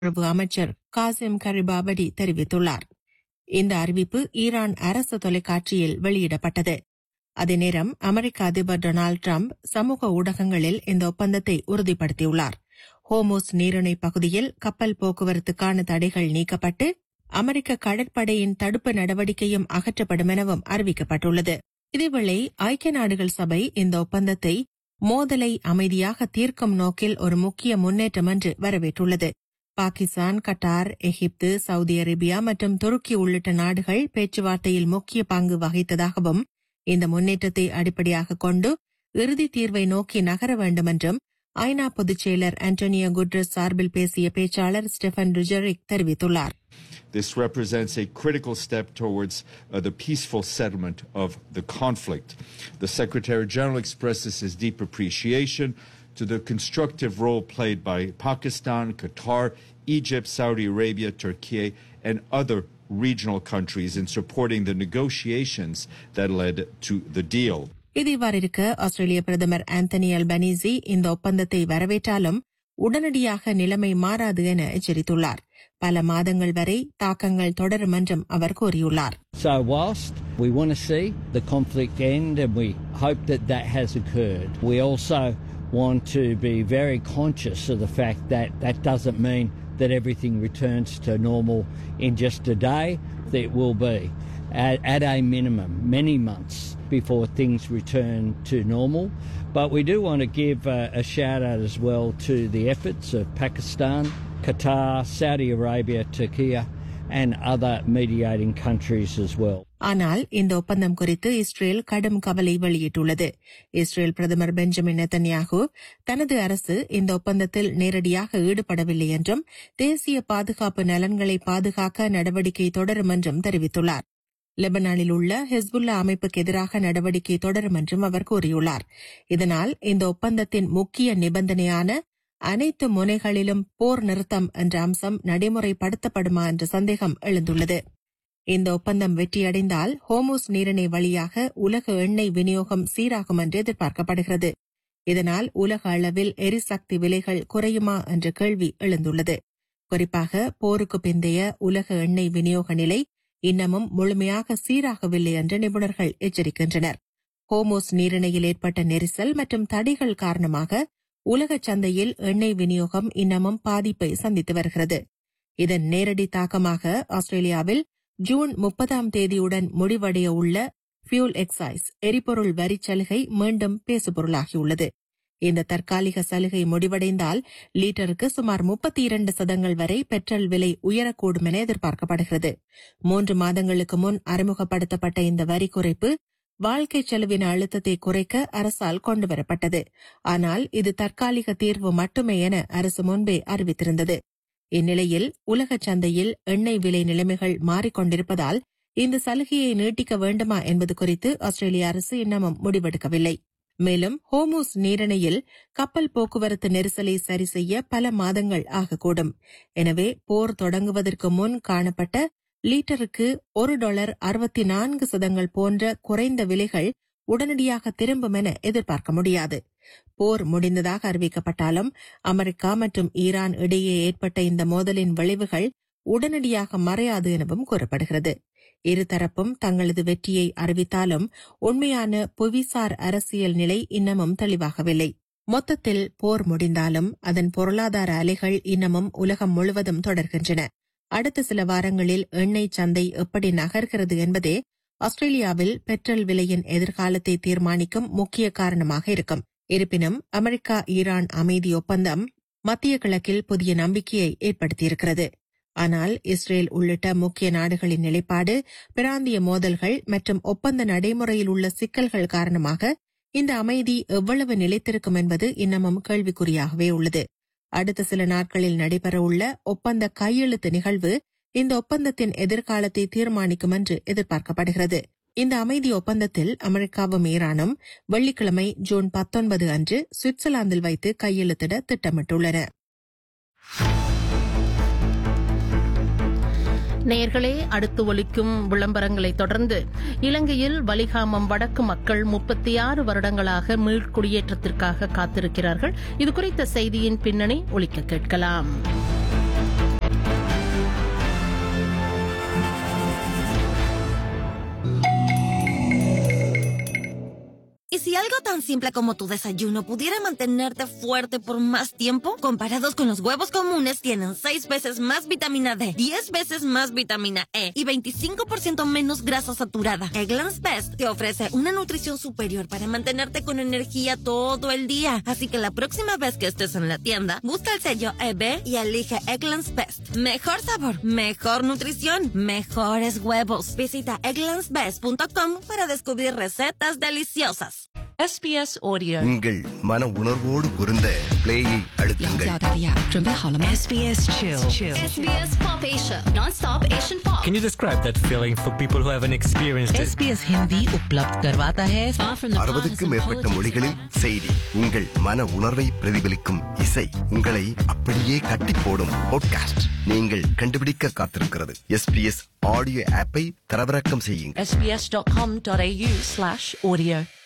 வெளியுறவு அமைச்சர் காசிம் கரிபாபடி தெரிவித்துள்ளார் இந்த அறிவிப்பு ஈரான் அரசு தொலைக்காட்சியில் வெளியிடப்பட்டது அதே நேரம் அமெரிக்க அதிபர் டொனால்டு டிரம்ப் சமூக ஊடகங்களில் இந்த ஒப்பந்தத்தை உறுதிப்படுத்தியுள்ளார் ஹோமோஸ் நீரிணை பகுதியில் கப்பல் போக்குவரத்துக்கான தடைகள் நீக்கப்பட்டு அமெரிக்க கடற்படையின் தடுப்பு நடவடிக்கையும் அகற்றப்படும் எனவும் அறிவிக்கப்பட்டுள்ளது இதேவேளை ஐக்கிய நாடுகள் சபை இந்த ஒப்பந்தத்தை மோதலை அமைதியாக தீர்க்கும் நோக்கில் ஒரு முக்கிய முன்னேற்றம் என்று வரவேற்றுள்ளது Pakistan Qatar Egypt Saudi Arabia மற்றும் துருக்கி உள்ளிட்ட நாடுகள் பேச்சுவார்த்தையில் முக்கிய பங்கு வகித்ததாகவும் இந்த முன்னேற்றத்தை அடிப்படையாக கொண்டு இறுதி தீர்வை நோக்கி நகர வேண்டும் என்றும் ஐநா பொதுச் செயலர் ஆண்டோனியோ குட்ரஸ் சார்பில் பேசிய பேச்சாளர் ஸ்டெஃபன் டுஜரிக் தெரிவித்துள்ளார் This represents a critical step towards uh, the peaceful settlement of the conflict. The Secretary General expresses his deep appreciation to the constructive role played by Pakistan, Qatar, Egypt, Saudi Arabia, Turkey, and other regional countries in supporting the negotiations that led to the deal. இது இவ்வாறு இருக்க ஆஸ்திரேலிய பிரதமர் Anthony Albanese இந்த ஒப்பந்தத்தை வரவேற்றாலும் உடனடியாக நிலைமை மாறாது என எச்சரித்துள்ளார் பல மாதங்கள் வரை தாக்கங்கள் தொடரும் என்றும் அவர் கூறியுள்ளார் So, whilst we want to see the conflict end and we hope that that has occurred, we also want to be very conscious of the fact that that doesn't mean that everything returns to normal in just a day. It will be at, at a minimum many months before things return to normal. But we do want to give uh, a shout out as well to the efforts of Pakistan, Qatar, Saudi Arabia, Turkey, and other mediating countries as well. ஆனால் இந்த ஒப்பந்தம் குறித்து Israel கடும் கவலை வெளியிட்டுள்ளது Israel பிரதமர் Benjamin Netanyahu தனது அரசு இந்த ஒப்பந்தத்தில் நேரடியாக ஈடுபடவில்லை என்றும் தேசிய பாதுகாப்பு நலன்களை பாதுகாக்க நடவடிக்கை தொடரும் என்றும் தெரிவித்துள்ளார் லெபனானில் உள்ள ஹெஸ்புல்லா அமைப்புக்கு எதிராக நடவடிக்கை தொடரும் என்றும் அவர் கூறியுள்ளார் இதனால் இந்த ஒப்பந்தத்தின் முக்கிய நிபந்தனையான அனைத்து முனைகளிலும் போர் நிறுத்தம் என்ற அம்சம் நடைமுறைப்படுத்தப்படுமா என்ற சந்தேகம் எழுந்துள்ளது இந்த ஒப்பந்தம் வெற்றியடைந்தால் ஹோமோஸ் நீரிணை வழியாக உலக எண்ணெய் விநியோகம் சீராகும் என்று எதிர்பார்க்கப்படுகிறது இதனால் உலக அளவில் எரிசக்தி விலைகள் குறையுமா என்ற கேள்வி எழுந்துள்ளது குறிப்பாக போருக்கு பிந்தைய உலக எண்ணெய் விநியோக நிலை இன்னமும் முழுமையாக சீராகவில்லை என்று நிபுணர்கள் எச்சரிக்கின்றனர் ஹோமோஸ் நீரிணையில் ஏற்பட்ட நெரிசல் மற்றும் தடைகள் காரணமாக உலக சந்தையில் எண்ணெய் விநியோகம் இன்னமும் பாதிப்பை சந்தித்து வருகிறது இதன் நேரடி தாக்கமாக ஆஸ்திரேலியாவில் ஜூன் முப்பதாம் தேதியுடன் முடிவடைய உள்ள ஃபியூல் எக்ஸைஸ் எரிபொருள் வரிச் சலுகை மீண்டும் பேசுபொருளாகியுள்ளது இந்த தற்காலிக சலுகை முடிவடைந்தால் லீட்டருக்கு சுமார் முப்பத்தி இரண்டு சதங்கள் வரை பெட்ரோல் விலை உயரக்கூடும் என எதிர்பார்க்கப்படுகிறது மூன்று மாதங்களுக்கு முன் அறிமுகப்படுத்தப்பட்ட இந்த வரி குறைப்பு வாழ்க்கை செலவின அழுத்தத்தை குறைக்க அரசால் கொண்டுவரப்பட்டது ஆனால் இது தற்காலிக தீர்வு மட்டுமே என அரசு முன்பே அறிவித்திருந்தது இந்நிலையில் உலக சந்தையில் எண்ணெய் விலை நிலைமைகள் மாறிக்கொண்டிருப்பதால் இந்த சலுகையை நீட்டிக்க வேண்டுமா என்பது குறித்து ஆஸ்திரேலிய அரசு இன்னமும் முடிவெடுக்கவில்லை மேலும் ஹோமூஸ் நீரிணையில் கப்பல் போக்குவரத்து நெரிசலை சரி செய்ய பல மாதங்கள் ஆகக்கூடும் எனவே போர் தொடங்குவதற்கு முன் காணப்பட்ட லீட்டருக்கு ஒரு டாலர் அறுபத்தி நான்கு சதங்கள் போன்ற குறைந்த விலைகள் உடனடியாக திரும்பும் என எதிர்பார்க்க முடியாது போர் முடிந்ததாக அறிவிக்கப்பட்டாலும் அமெரிக்கா மற்றும் ஈரான் இடையே ஏற்பட்ட இந்த மோதலின் விளைவுகள் உடனடியாக மறையாது எனவும் கூறப்படுகிறது இருதரப்பும் தங்களது வெற்றியை அறிவித்தாலும் உண்மையான புவிசார் அரசியல் நிலை இன்னமும் தெளிவாகவில்லை மொத்தத்தில் போர் முடிந்தாலும் அதன் பொருளாதார அலைகள் இன்னமும் உலகம் முழுவதும் தொடர்கின்றன அடுத்த சில வாரங்களில் எண்ணெய் சந்தை எப்படி நகர்கிறது என்பதே ஆஸ்திரேலியாவில் பெட்ரோல் விலையின் எதிர்காலத்தை தீர்மானிக்கும் முக்கிய காரணமாக இருக்கும் இருப்பினும் அமெரிக்கா ஈரான் அமைதி ஒப்பந்தம் மத்திய கிழக்கில் புதிய நம்பிக்கையை ஏற்படுத்தியிருக்கிறது ஆனால் இஸ்ரேல் உள்ளிட்ட முக்கிய நாடுகளின் நிலைப்பாடு பிராந்திய மோதல்கள் மற்றும் ஒப்பந்த நடைமுறையில் உள்ள சிக்கல்கள் காரணமாக இந்த அமைதி எவ்வளவு நிலைத்திருக்கும் என்பது இன்னமும் கேள்விக்குறியாகவே உள்ளது அடுத்த சில நாட்களில் நடைபெறவுள்ள ஒப்பந்த கையெழுத்து நிகழ்வு இந்த ஒப்பந்தத்தின் எதிர்காலத்தை தீர்மானிக்கும் என்று எதிர்பார்க்கப்படுகிறது இந்த அமைதி ஒப்பந்தத்தில் அமெரிக்காவும் ஈரானும் வெள்ளிக்கிழமை ஜூன் பத்தொன்பது அன்று சுவிட்சர்லாந்தில் வைத்து கையெழுத்திட திட்டமிட்டுள்ளன நேர்களே அடுத்து ஒலிக்கும் விளம்பரங்களை தொடர்ந்து இலங்கையில் வலிகாமம் வடக்கு மக்கள் முப்பத்தி ஆறு வருடங்களாக மீள்குடியேற்றத்திற்காக காத்திருக்கிறார்கள் இதுகுறித்த செய்தியின் பின்னணி ஒலிக்க கேட்கலாம் Si algo tan simple como tu desayuno pudiera mantenerte fuerte por más tiempo, comparados con los huevos comunes, tienen 6 veces más vitamina D, 10 veces más vitamina E y 25% menos grasa saturada. Eggland's Best te ofrece una nutrición superior para mantenerte con energía todo el día. Así que la próxima vez que estés en la tienda, busca el sello EB y elige Eggland's Best. Mejor sabor, mejor nutrición, mejores huevos. Visita egglandsbest.com para descubrir recetas deliciosas. SBS Audio. உங்கள் மன உணர்வோடு பொருந்த பிளேயை 了 அழுத்துங்கள் 解澳大利亚，准备好了吗 SBS Chill. SBS Pop Asia, non-stop Asian pop. Can you describe that feeling for people who haven't experienced it? SBS Hindi उपलब्ध करवाता है Far from the அறுபதுக்கும் partisan மேற்பட்ட politics. மொழிகளில் செய்தி உங்கள் மன உணர்வை பிரதிபலிக்கும் இசை உங்களை அப்படியே கட்டி போடும் பாட்காஸ்ட் நீங்கள் கண்டுபிடிக்க காத்திருக்கிறது எஸ்பிஎஸ் ஆடியோ ஆப்பை தரவிறக்கம் செய்யுங்கள் sbs.com.au slash audio